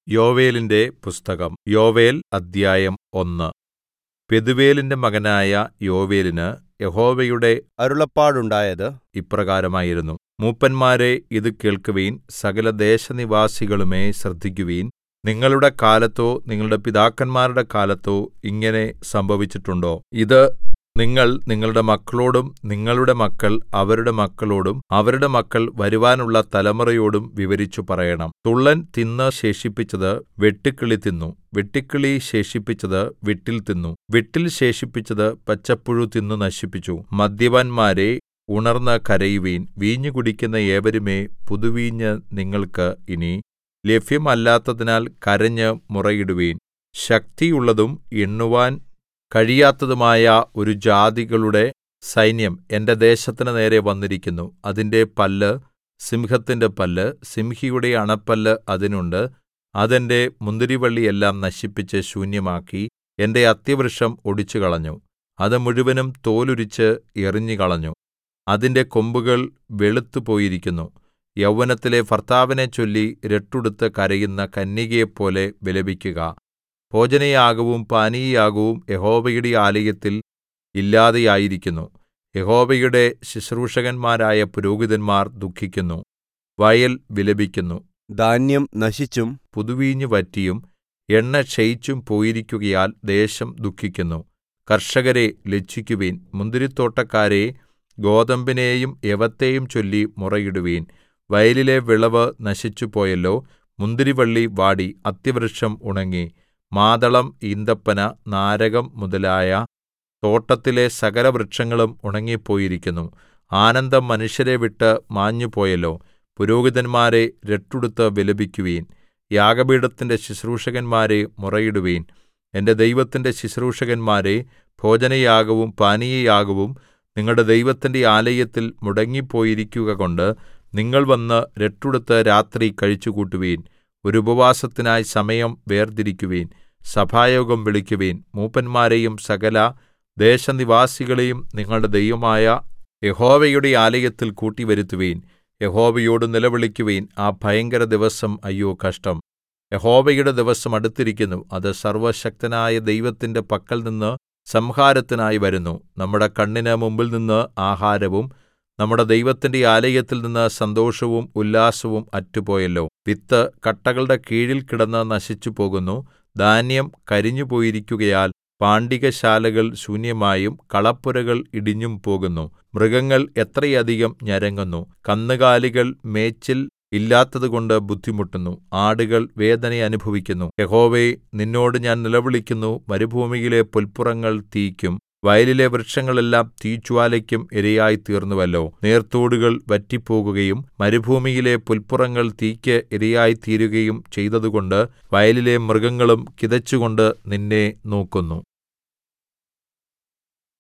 യോവേലിന്റെ പുസ്തകം യോവേൽ അദ്ധ്യായം ഒന്ന് പെഥൂവേലിന്റെ മകനായ യോവേലിന് യഹോവയുടെ അരുളപ്പാടുണ്ടായത് ഇപ്രകാരമായിരുന്നു മൂപ്പന്മാരേ ഇത് കേൾക്കുവിൻ സകലദേശനിവാസികളുമേ ശ്രദ്ധിക്കുവിൻ നിങ്ങളുടെ കാലത്തോ നിങ്ങളുടെ പിതാക്കന്മാരുടെ കാലത്തോ ഇങ്ങനെ സംഭവിച്ചിട്ടുണ്ടോ ഇത് നിങ്ങൾ നിങ്ങളുടെ മക്കളോടും നിങ്ങളുടെ മക്കൾ അവരുടെ മക്കളോടും അവരുടെ മക്കൾ വരുവാനുള്ള തലമുറയോടും വിവരിച്ചു പറയണം തുള്ളൻ തിന്ന് ശേഷിപ്പിച്ചത് വെട്ടുക്കിളി തിന്നു വെട്ടുക്കിളി ശേഷിപ്പിച്ചത് വിട്ടിൽ തിന്നു വിട്ടിൽ ശേഷിപ്പിച്ചത് പച്ചപ്പുഴു തിന്നു നശിപ്പിച്ചു മദ്യപന്മാരേ ഉണർന്ന് കരയുവിൻ വീഞ്ഞു കുടിക്കുന്ന ഏവരുമേ പുതുവീഞ്ഞ് നിങ്ങൾക്ക് ഇനി ലഭ്യമല്ലാത്തതിനാൽ കരഞ്ഞ് മുറയിടുവിൻ ശക്തിയുള്ളതും എണ്ണുവാൻ കഴിയാത്തതുമായ ഒരു ജാതികളുടെ സൈന്യം എന്റെ ദേശത്തിന് നേരെ വന്നിരിക്കുന്നു അതിന്റെ പല്ല് സിംഹത്തിന്റെ പല്ല് സിംഹിയുടെ അണപ്പല്ല് അതിനുണ്ട് അതെന്റെ മുന്തിരിവള്ളിയെല്ലാം നശിപ്പിച്ച് ശൂന്യമാക്കി എന്റെ അത്തിവൃക്ഷം ഒടിച്ചുകളഞ്ഞു അത് മുഴുവനും തോലുരിച്ച് എറിഞ്ഞുകളഞ്ഞു അതിന്റെ കൊമ്പുകൾ വെളുത്തുപോയിരിക്കുന്നു യൗവനത്തിലെ ഭർത്താവിനെ ചൊല്ലി രട്ടുടുത്ത് കരയുന്ന കന്യകയെപ്പോലെ വിലപിക്കുക ഭോജനയാഗവും പാനീയയാഗവും യഹോവയുടെ ആലയത്തിൽ ഇല്ലാതെയായിരിക്കുന്നു യഹോവയുടെ ശുശ്രൂഷകന്മാരായ പുരോഹിതന്മാർ ദുഃഖിക്കുന്നു വയൽ വിലപിക്കുന്നു ധാന്യം നശിച്ചും പുതുവീഞ്ഞ് വറ്റിയും എണ്ണ ക്ഷയിച്ചും പോയിരിക്കുകയാൽ ദേശം ദുഃഖിക്കുന്നു കർഷകരെ ലജ്ജിക്കുവിൻ മുന്തിരിത്തോട്ടക്കാരേ ഗോതമ്പിനെയും യവത്തെയും ചൊല്ലി മുറയിടുവിൻ വയലിലെ വിളവ് നശിച്ചുപോയല്ലോ മുന്തിരിവള്ളി വാടി അത്തിവൃക്ഷം ഉണങ്ങി മാതളം ഈന്തപ്പന നാരകം മുതലായ തോട്ടത്തിലെ സകലവൃക്ഷങ്ങളും ഉണങ്ങിപ്പോയിരിക്കുന്നു ആനന്ദം മനുഷ്യരെ വിട്ട് മാഞ്ഞുപോയല്ലോ പുരോഹിതന്മാരെ രട്ടുടുത്ത് വിലപിക്കുവിൻ യാഗപീഠത്തിന്റെ ശുശ്രൂഷകന്മാരെ മുറയിടുവിൻ എന്റെ ദൈവത്തിന്റെ ശുശ്രൂഷകന്മാരെ ഭോജനയാഗവും പാനീയയാഗവും നിങ്ങളുടെ ദൈവത്തിന്റെ ആലയത്തിൽ മുടങ്ങിപ്പോയിരിക്കുകകൊണ്ട് നിങ്ങൾ വന്ന് രട്ടുടുത്ത് രാത്രി കഴിച്ചുകൂട്ടുവിൻ ഒരു ഉപവാസത്തിനായി സമയം വേർതിരിക്കുവിൻ സഭായോഗം വിളിക്കുവിൻ മൂപ്പന്മാരെയും സകല ദേശനിവാസികളെയും നിങ്ങളുടെ ദൈവമായ യഹോവയുടെ ആലയത്തിൽ കൂട്ടിവരുത്തുവിൻ യഹോവയോട് നിലവിളിക്കുവിൻ ആ ഭയങ്കര ദിവസം അയ്യോ കഷ്ടം യഹോവയുടെ ദിവസം അടുത്തിരിക്കുന്നു അത് സർവ്വശക്തനായ ദൈവത്തിന്റെ പക്കൽനിന്ന് സംഹാരത്തിനായി വരുന്നു നമ്മുടെ കണ്ണിന് മുമ്പിൽനിന്ന് ആഹാരവും നമ്മുടെ ദൈവത്തിന്റെ ആലയത്തിൽ നിന്ന് സന്തോഷവും ഉല്ലാസവും അറ്റുപോയല്ലോ വിത്ത് കട്ടകളുടെ കീഴിൽ കിടന്ന് നശിച്ചുപോകുന്നു ധാന്യം കരിഞ്ഞുപോയിരിക്കുകയാൽ പാണ്ടികശാലകൾ ശൂന്യമായും കളപ്പുരകൾ ഇടിഞ്ഞും പോകുന്നു മൃഗങ്ങൾ എത്രയധികം ഞരങ്ങുന്നു കന്നുകാലികൾ മേച്ചിൽ ഇല്ലാത്തതുകൊണ്ട് ബുദ്ധിമുട്ടുന്നു ആടുകൾ വേദന അനുഭവിക്കുന്നു യഹോവേ നിന്നോട് ഞാൻ നിലവിളിക്കുന്നു മരുഭൂമിയിലെ പുൽപ്പുറങ്ങൾ തീയ്ക്കും വയലിലെ വൃക്ഷങ്ങളെല്ലാം തീജ്വാലയ്ക്കും ഇരയായിത്തീർന്നുവല്ലോ നീർത്തോടുകൾ വറ്റിപ്പോകുകയും മരുഭൂമിയിലെ പുൽപ്പുറങ്ങൾ തീയ്ക്ക് ഇരയായിത്തീരുകയും ചെയ്തതുകൊണ്ട് വയലിലെ മൃഗങ്ങളും കിതച്ചുകൊണ്ട് നിന്നെ നോക്കുന്നു